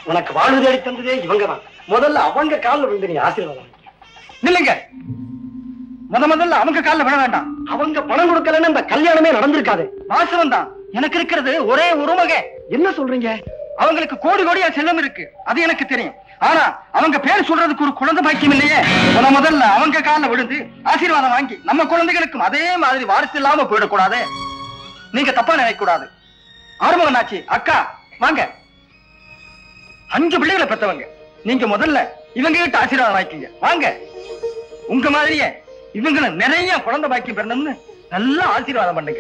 உனக்கு வாழ்வு தேடி தந்ததே இவங்க தான் முதல்ல அவங்க காலில் விழுந்து நீ ஆசீர்வாதம் வாங்கிக்க. நில்லுங்க முத முதல்ல அவங்க கால்ல விட வேண்டாம் அவங்க பணம் கொடுக்கலன்னு இந்த கல்யாணமே நடந்திருக்காது வாசவன் தான் எனக்கு இருக்கிறது ஒரே ஒரு மகே என்ன சொல்றீங்க அவங்களுக்கு கோடி கோடியா செல்லம் இருக்கு அது எனக்கு தெரியும் ஆனா அவங்க பேர் சொல்றதுக்கு ஒரு குழந்தை பாக்கியம் இல்லையே முத முதல்ல அவங்க கால்ல விழுந்து ஆசீர்வாதம் வாங்கி நம்ம குழந்தைகளுக்கும் அதே மாதிரி வாரிசு இல்லாம போயிடக்கூடாது நீங்க தப்பா நினைக்க கூடாது ஆறுமுகனாச்சி அக்கா வாங்க அஞ்சு பிள்ளைகளை பெத்தவங்க நீங்க முதல்ல இவங்க கிட்ட ஆசீர்வாதம் வாங்கிக்கங்க வாங்க உங்க மாதிரியே இவங்களும் நிறைய குழந்தை பாக்கியம் பிறந்தோம்னு நல்லா ஆசீர்வாதம் பண்ணுங்க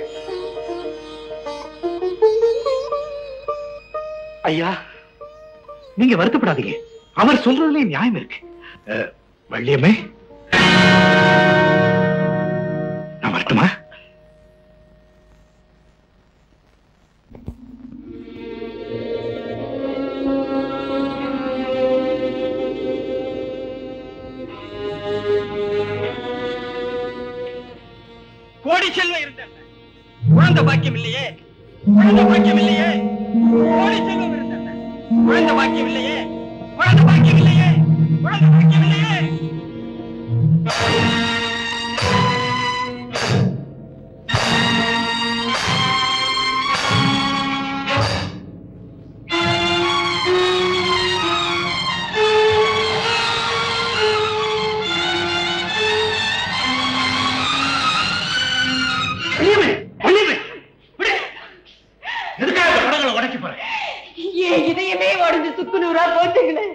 ஐயா நீங்க வருத்தப்படாதீங்க அவர் சொல்றதுலயே நியாயம் இருக்கு அஹ், வள்ளியம்மே நான் வரட்டுமா கோடி செல்வம் இருந்தேன் குழந்தை பாக்கியம் இல்லையே குழந்தை பாக்கியம் இல்லையே கோடி செல்வம் இருந்தேன் குழந்தை பாக்கியம் இல்லையே குழந்தை பாக்கியம் இல்லையே குழந்தை பாக்கியம் இல்லையே வள்ளியம்மே வள்ளியம்மே விடு. எதுக்காக இந்த படங்களை உடைக்க போறேன் என் இதயமே உடஞ்சு சுக்கு நூறா போட்டுங்களே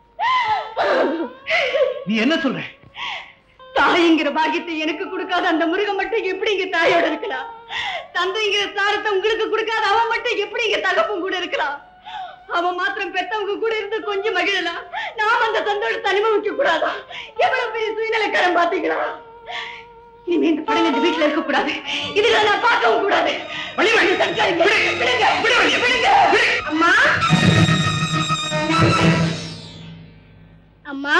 நீ என்ன சொல்ற தாய்ங்கிற பாக்கியத்தை எனக்கு கொடுக்காத அந்த முருகன் மட்டும் எப்படி இங்க தாயோட இருக்கலாம் தந்தைங்கிற சாரத்தை உங்களுக்கு கொடுக்காத அவன் மட்டும் எப்படி இங்க தகப்பும் கூட இருக்கலாம் அவன் மாத்திரம் பெத்தவங்க கூட இருந்து கொஞ்சம் மகிழலாம் நாம் அந்த சந்தோஷத்தை அனுபவிக்க கூடாதா எவ்வளவு பெரிய சுயநலக்காரன் பாத்தீங்களா இனிமே இந்த படம் இந்த வீட்டுல இருக்க கூடாது இதுல நான் பார்க்கவும் கூடாது வழி வழி தற்காலிங்க விடுங்க விடுங்க விடுங்க அம்மா அம்மா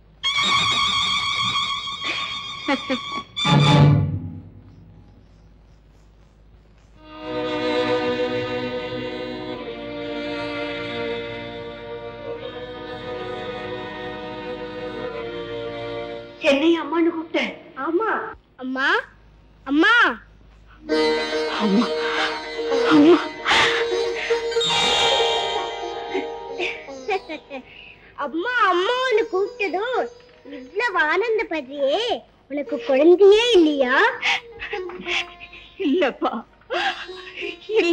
சென்னை அம்மான்னு கூப்பிட்டேன் ஆமா அம்மா அம்மா அம்மா அம்மா அம்மா அம்மான்னு கூப்பிட்டதும் இவ்வளவு ஆனந்தப்படுறியே உனக்கு குழந்தையே இல்லையா இல்லப்பா இல்ல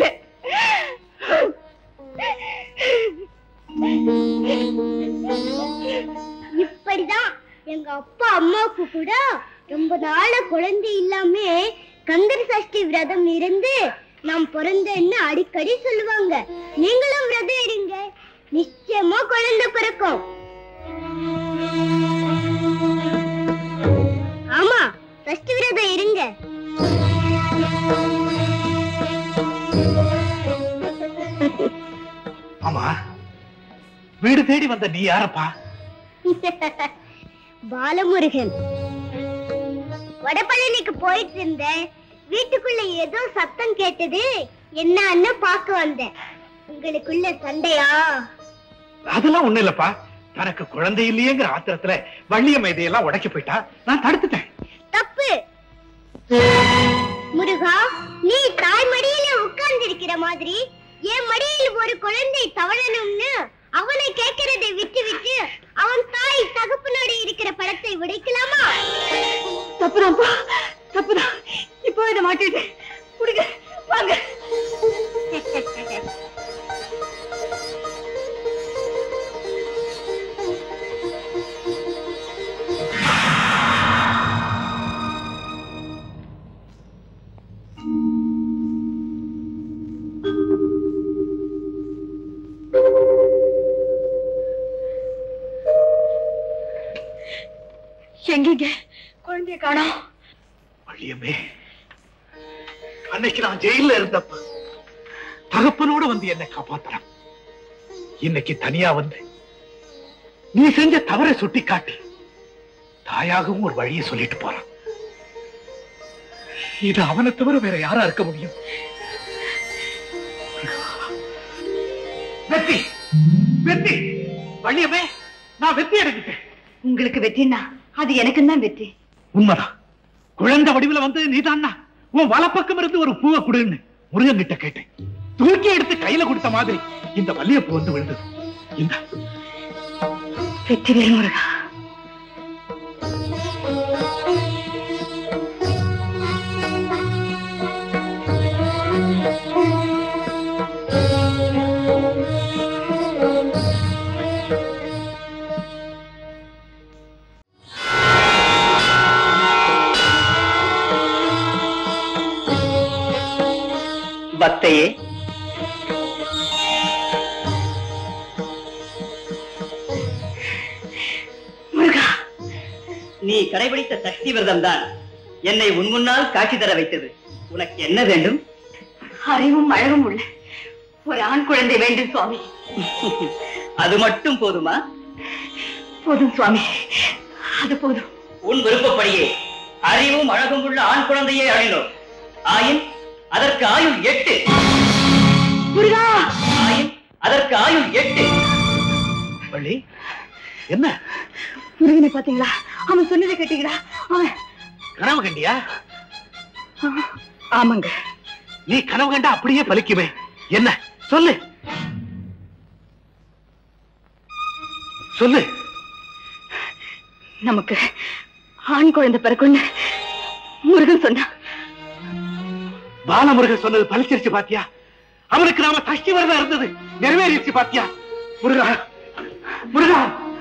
இப்படிதான் எங்க அப்பா அம்மாவுக்கு கூட ரொம்ப நாள குழந்தை இல்லாம கந்தர் சஷ்டி விரதம் இருந்து நான் பிறந்தேன்னு அடிக்கடி சொல்லுவாங்க நீங்களும் விரதம் இருங்க நிச்சயமா குழந்தை பிறக்கும் ஆமா சஷ்டி விரதம் இருங்க ஆமா வீடு தேடி வந்த நீ யாரப்பா பாலமுருகன் வடபழனிக்கு போயிட்டு இருந்தேன் வீட்டுக்குள்ள ஏதோ சத்தம் கேட்டது என்னன்னு பார்க்க வந்தேன் உங்களுக்குள்ள சண்டையா அதெல்லாம் ஒண்ணு இல்லப்பா தனக்கு குழந்தை இல்லையேங்கிற ஆத்திரத்துல வள்ளியம்மை இதையெல்லாம் உடைக்க போயிட்டா நான் தடுத்துட்டேன் தப்பு முருகா நீ தாய் மடியில உட்கார்ந்து இருக்கிற மாதிரி என் மடியில் ஒரு குழந்தை தவழணும்னு அவனை கேட்கிறதை விட்டு விட்டு அவன் தாய் தகப்பனோடு இருக்கிற படத்தை உடைக்கலாமா தப்புதான்ப்பா தப்புதான் இப்போ இதை மாட்டிட்டு குடுங்க வாங்க எங்கீங்க குழந்தைய காணோம் வள்ளியம்மே அன்னைக்கு நான் ஜெயில இருந்தப்ப தகப்பனோட வந்து என்னை காப்பாத்தலாம் இன்னைக்கு தனியா வந்து நீ செஞ்ச தவறை சுட்டி காட்டி தாயாகவும் ஒரு வழியை சொல்லிட்டு போறான் இது அவனை தவிர வேற யாரா இருக்க முடியும் வெற்றி வெற்றி வள்ளியம்மே நான் வெற்றி அடைஞ்சிட்டேன் உங்களுக்கு வெற்றினா அது எனக்கும் தான் வெற்றி உண்மைதான் குழந்தை வடிவில வந்து நீதான்னா உன் வலப்பக்கம் இருந்து ஒரு பூவை கொடுன்னு முருகன் கிட்ட கேட்டேன் தூக்கி எடுத்து கையில கொடுத்த மாதிரி இந்த மல்லிகைப்பூ வந்து விழுந்தது இந்த வெற்றிவேல் முருகா பக்தையே முருகா நீ கடைபிடித்த சக்தி விரதம் தான் என்னை உன் முன்னால் காட்சி தர வைத்தது உனக்கு என்ன வேண்டும் அறிவும் அழகும் உள்ள ஒரு ஆண் குழந்தை வேண்டும் சுவாமி அது மட்டும் போதுமா போதும் சுவாமி அது போதும் உன் விருப்பப்படியே அறிவும் அழகும் உள்ள ஆண் குழந்தையே அழினோம் ஆயின் அதற்கு ஆயுள் எட்டு முருகா ஆயின் அதற்கு ஆயுள் எட்டு வள்ளி என்ன முருகனை பாத்தீங்களா அவன் சொன்னதை கேட்டீங்களா அவன் கனவு கண்டியா ஆமாங்க நீ கனவு கண்டா அப்படியே பலிக்குமே என்ன சொல்லு சொல்லு நமக்கு ஆண் குழந்தை பிறக்குன்னு முருகன் சொன்னான் பாலமுருகன் சொன்னது பலிச்சிருச்சு பாத்தியா அவனுக்கு நாம தஷ்டி வரதா இருந்தது நிறைவேறிச்சு பாத்தியா முருகா முருகா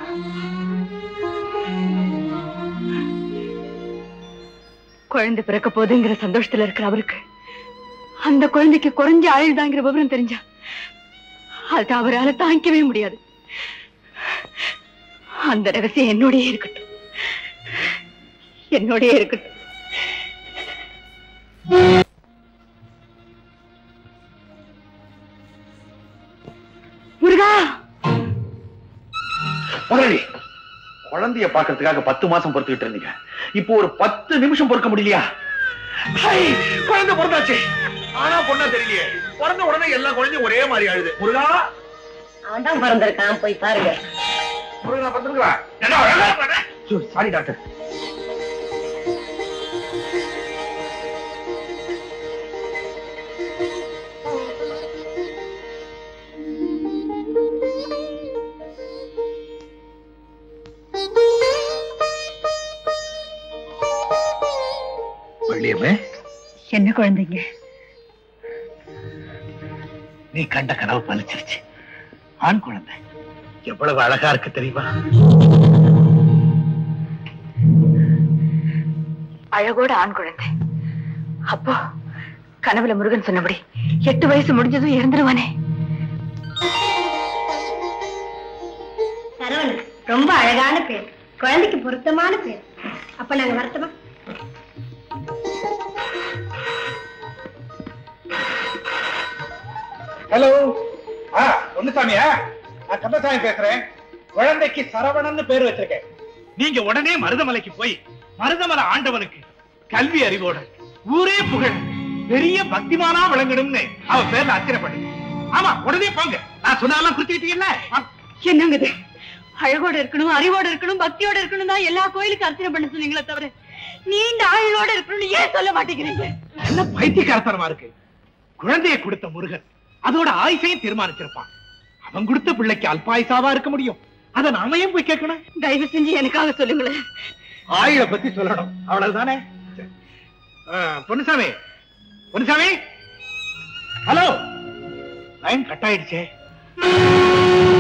குழந்தை பிறக்க போகுதுங்கிற சந்தோஷத்துல இருக்கிற அவருக்கு அந்த குழந்தைக்கு குறைஞ்ச ஆயுள்தாங்கிற விவரம் தெரிஞ்சா அது அவரால தாங்கிக்கவே முடியாது அந்த ரகசியம் என்னோடயே இருக்கட்டும் என்னோடயே இருக்கட்டும் முருகா முதலாளி குழந்தைய பாக்குறதுக்காக பத்து மாசம் பொறுத்துக்கிட்டு இருந்தீங்க இப்போ ஒரு பத்து நிமிஷம் பொறுக்க முடியலையா ஹை, குழந்தை பிறந்தாச்சு ஆனா பொண்ணா தெரியலையே பிறந்த உடனே எல்லா குழந்தையும் ஒரே மாதிரி அழுது முருகா அவன் தான் பிறந்திருக்கான் போய் பாருங்க முருகா பிறந்திருக்கா சாரி டாக்டர் வள்ளியம்மே என்ன குழந்தைங்க நீ கண்ட கனவு பலிச்சிருச்சு ஆண் குழந்தை எவ்வளவு அழகா இருக்கு தெரியுமா அழகோட ஆண் குழந்தை அப்போ கனவுல முருகன் சொன்னபடி எட்டு வயசு முடிஞ்சதும் இறந்துருவானே சரவணன் ரொம்ப அழகான பேர் குழந்தைக்கு பொருத்தமான பேர் அப்ப நாங்க வரட்டுமா ஹலோ ஆ பொன்னுசாமியா நான் கந்தசாமி பேசுறேன் குழந்தைக்கு சரவணன்னு பேர் வச்சிருக்கேன் நீங்க உடனே மருதமலைக்கு போய் மருதமலை ஆண்டவனுக்கு கல்வி அறிவோட ஊரே புகழ் பெரிய பக்திமானா விளங்கணும்னு அவ பேர்ல அர்ச்சனை பண்ணுங்க ஆமா உடனே போங்க நான் சொன்னாலும் குறிச்சுக்கிட்டீங்கல்ல என்னங்க இது அழகோட இருக்கணும் அறிவோட இருக்கணும் பக்தியோட இருக்கணும் தான் எல்லா கோயிலுக்கும் அர்ச்சனை பண்ண சொன்னீங்களே தவிர நீண்ட ஆயுளோட இருக்கணும்னு ஏன் சொல்ல மாட்டேங்கிறீங்க என்ன பைத்தியக்காரத்தனமா இருக்கு குழந்தையை கொடுத்த முருகன் அதோட ஆயுசையும் தீர்மானிச்சிருப்பான் அவன் கொடுத்த பிள்ளைக்கு அல்பாயுசாவா இருக்க முடியும் அத நாம ஏன் போய் கேட்கணும் தயவு செஞ்சு எனக்காக சொல்லுங்களேன் ஆயுள பத்தி சொல்லணும் அவ்வளவுதானே ஆ, Ponnusamy Ponnusamy hello line cut ஆயிடுச்சே